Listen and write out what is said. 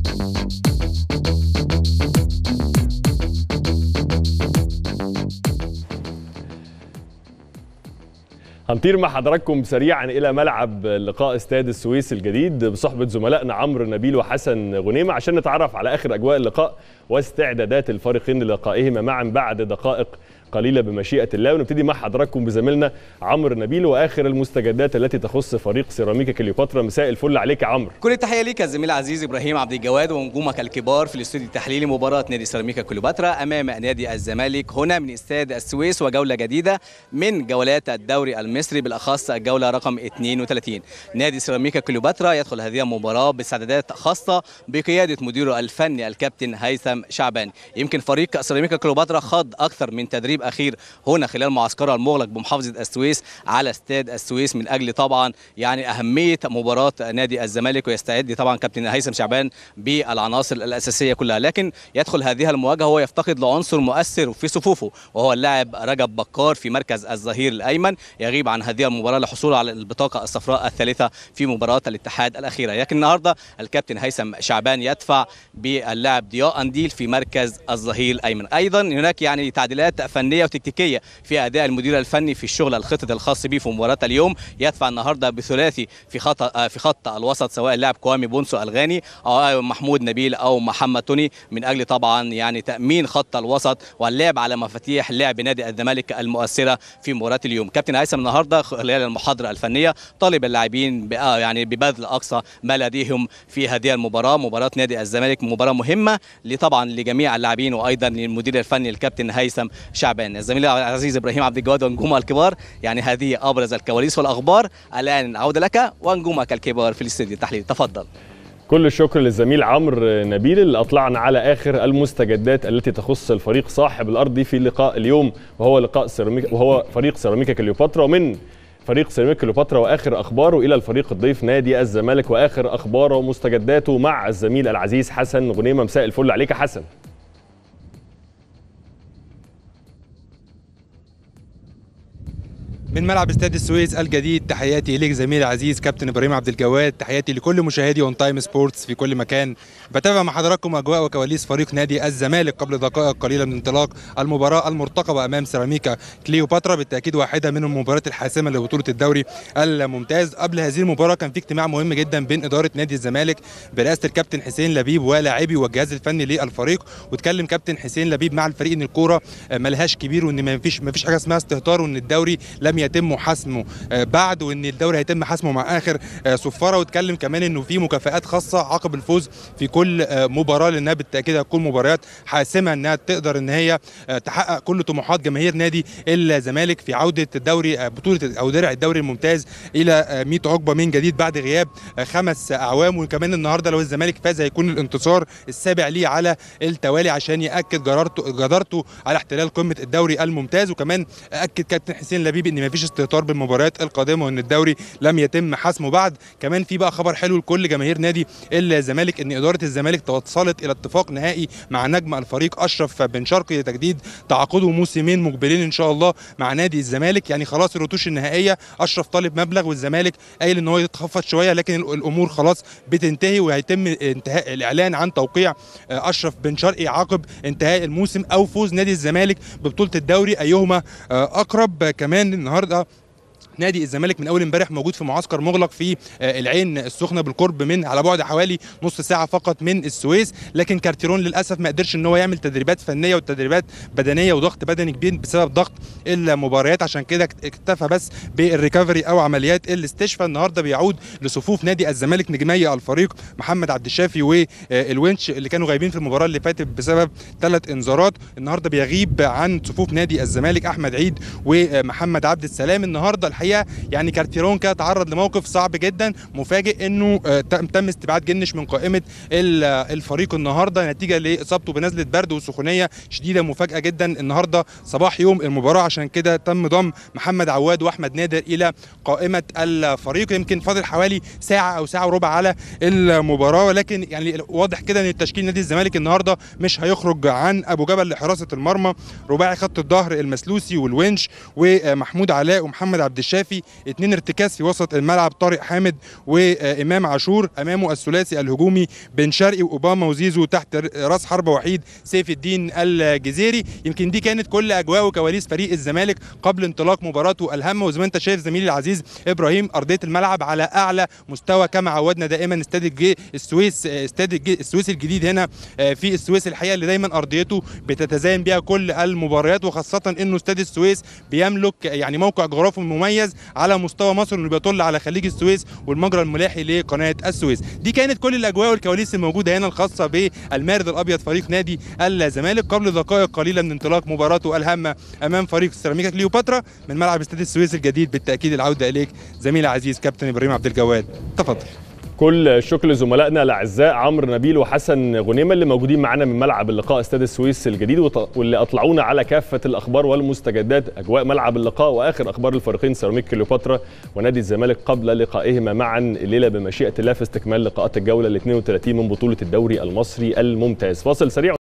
هنطير مع حضراتكم سريعا الى ملعب لقاء استاد السويس الجديد بصحبه زملائنا عمرو نبيل وحسن غنيمه عشان نتعرف على اخر اجواء اللقاء واستعدادات الفريقين للقائهما معا بعد دقائق قليله بمشيئه الله ونبتدي مع حضراتكم بزميلنا عمرو نبيل واخر المستجدات التي تخص فريق سيراميكا كليوباترا مساء الفل عليك يا عمرو كل التحيه ليك يا زميل العزيز ابراهيم عبد الجواد ونجومك الكبار في الاستوديو التحليلي مباراه نادي سيراميكا كليوباترا امام نادي الزمالك هنا من استاد السويس وجوله جديده من جولات الدوري المصري بالاخص الجوله رقم 32 نادي سيراميكا كليوباترا يدخل هذه المباراه باستعدادات خاصه بقياده مديره الفني الكابتن هيثم شعبان يمكن فريق سيراميكا كليوباترا خاض اكثر من تدريب اخير هنا خلال معسكره المغلق بمحافظه السويس على استاد السويس من اجل طبعا يعني اهميه مباراه نادي الزمالك ويستعد طبعا كابتن هيثم شعبان بالعناصر الاساسيه كلها لكن يدخل هذه المواجهه وهو يفتقد لعنصر مؤثر في صفوفه وهو اللاعب رجب بكار في مركز الظهير الايمن يغيب عن هذه المباراه لحصوله على البطاقه الصفراء الثالثه في مباراه الاتحاد الاخيره لكن النهارده الكابتن هيثم شعبان يدفع باللاعب ضياء انديل في مركز الظهير الايمن ايضا هناك يعني تعديلات فنيه وتكتيكيه في اداء المدير الفني في الشغل الخطط الخاص به في مباراه اليوم يدفع النهارده بثلاثي في خط في خط الوسط سواء اللاعب كوامي بونسو الغاني او محمود نبيل او محمد توني من اجل طبعا يعني تامين خط الوسط واللعب على مفاتيح لعب نادي الزمالك المؤثره في مباراه اليوم كابتن هيثم النهارده خلال المحاضره الفنيه طالب اللاعبين يعني ببذل اقصى ما لديهم في هذه المباراه مباراه نادي الزمالك مباراه مهمه لطبعا لجميع اللاعبين وايضا للمدير الفني الكابتن هيثم شعبان الزميل العزيز ابراهيم عبد الجواد ونجومه الكبار يعني هذه ابرز الكواليس والاخبار الان عوده لك ونجومك الكبار في الاستوديو التحليلي تفضل كل الشكر للزميل عمرو نبيل اللي اطلعنا على اخر المستجدات التي تخص الفريق صاحب الارض في لقاء اليوم وهو لقاء سيراميكا وهو فريق سيراميكا كليوباترا ومن فريق سيراميكا كليوباترا واخر اخباره الى الفريق الضيف نادي الزمالك واخر اخباره ومستجداته مع الزميل العزيز حسن غنيمه مساء الفل عليك يا حسن من ملعب استاد السويس الجديد تحياتي اليك زميلي العزيز كابتن ابراهيم عبد الجواد تحياتي لكل مشاهدي اون تايم سبورتس في كل مكان بتابع مع حضراتكم اجواء وكواليس فريق نادي الزمالك قبل دقائق قليله من انطلاق المباراه المرتقبه امام سيراميكا كليوباترا بالتاكيد واحده من المباريات الحاسمه لبطوله الدوري الممتاز قبل هذه المباراه كان في اجتماع مهم جدا بين اداره نادي الزمالك برئاسه الكابتن حسين لبيب ولاعبي والجهاز الفني للفريق واتكلم كابتن حسين لبيب مع الفريق ان الكوره ملهاش كبير وان ما فيش ما فيش حاجه اسمها استهتار وان الدوري لم يتم حسمه بعد وان الدوري هيتم حسمه مع اخر صفاره واتكلم كمان انه في مكافآت خاصه عقب الفوز في كل مباراه لانها بالتاكيد هتكون مباريات حاسمه انها تقدر ان هي تحقق كل طموحات جماهير نادي الزمالك في عوده الدوري بطوله او درع الدوري الممتاز الى 100 عقبه من جديد بعد غياب خمس اعوام وكمان النهارده لو الزمالك فاز هيكون الانتصار السابع ليه على التوالي عشان ياكد جدارته جدارته على احتلال قمه الدوري الممتاز وكمان اكد كابتن حسين لبيب ان مفيش استهتار بالمباريات القادمه وان الدوري لم يتم حسمه بعد كمان في بقى خبر حلو لكل جماهير نادي الزمالك ان اداره الزمالك توصلت الى اتفاق نهائي مع نجم الفريق اشرف بن شرقي لتجديد تعاقده موسمين مقبلين ان شاء الله مع نادي الزمالك يعني خلاص الرتوش النهائيه اشرف طالب مبلغ والزمالك قايل ان هو يتخفض شويه لكن الامور خلاص بتنتهي وهيتم انتهاء الاعلان عن توقيع اشرف بن شرقي عقب انتهاء الموسم او فوز نادي الزمالك ببطوله الدوري ايهما اقرب كمان النهارده نادي الزمالك من اول امبارح موجود في معسكر مغلق في العين السخنه بالقرب من على بعد حوالي نص ساعه فقط من السويس لكن كارتيرون للاسف ما قدرش ان هو يعمل تدريبات فنيه وتدريبات بدنيه وضغط بدني كبير بسبب ضغط المباريات عشان كده اكتفى بس بالريكفري او عمليات الاستشفاء النهارده بيعود لصفوف نادي الزمالك نجمي الفريق محمد عبد الشافي والونش اللي كانوا غايبين في المباراه اللي فاتت بسبب ثلاث انذارات النهارده بيغيب عن صفوف نادي الزمالك احمد عيد ومحمد عبد السلام النهارده الحقيقه يعني كارتيرون كده تعرض لموقف صعب جدا مفاجئ انه تم استبعاد جنش من قائمه الفريق النهارده نتيجه لاصابته بنزله برد وسخونيه شديده مفاجاه جدا النهارده صباح يوم المباراه عشان كده تم ضم محمد عواد واحمد نادر الى قائمه الفريق يمكن فاضل حوالي ساعه او ساعه وربع على المباراه ولكن يعني واضح كده ان التشكيل نادي الزمالك النهارده مش هيخرج عن ابو جبل لحراسه المرمى رباعي خط الظهر المسلوسي والونش ومحمود علاء ومحمد عبد الشافي الشافي اثنين ارتكاز في وسط الملعب طارق حامد وامام عاشور امامه الثلاثي الهجومي بن شرقي واوباما وزيزو تحت راس حربه وحيد سيف الدين الجزيري يمكن دي كانت كل اجواء وكواليس فريق الزمالك قبل انطلاق مباراته الهامه وزي ما انت شايف زميلي العزيز ابراهيم ارضيه الملعب على اعلى مستوى كما عودنا دائما استاد الجي السويس استاد الجي السويس الجديد هنا في السويس الحقيقه اللي دايما ارضيته بتتزين بها كل المباريات وخاصه انه استاد السويس بيملك يعني موقع جغرافي مميز على مستوى مصر انه بيطل على خليج السويس والمجرى الملاحي لقناه السويس دي كانت كل الاجواء والكواليس الموجوده هنا الخاصه بالمارد الابيض فريق نادي الزمالك قبل دقائق قليله من انطلاق مباراته الهامه امام فريق سيراميكا كليوباترا من ملعب استاد السويس الجديد بالتاكيد العوده اليك زميلي العزيز كابتن ابراهيم عبد الجواد تفضل كل الشكر لزملائنا الاعزاء عمرو نبيل وحسن غنيمه اللي موجودين معانا من ملعب اللقاء استاد السويس الجديد واللي اطلعونا على كافه الاخبار والمستجدات اجواء ملعب اللقاء واخر اخبار الفريقين سيراميك كليوباترا ونادي الزمالك قبل لقائهما معا الليله بمشيئه الله في استكمال لقاءات الجوله ال 32 من بطوله الدوري المصري الممتاز فاصل سريع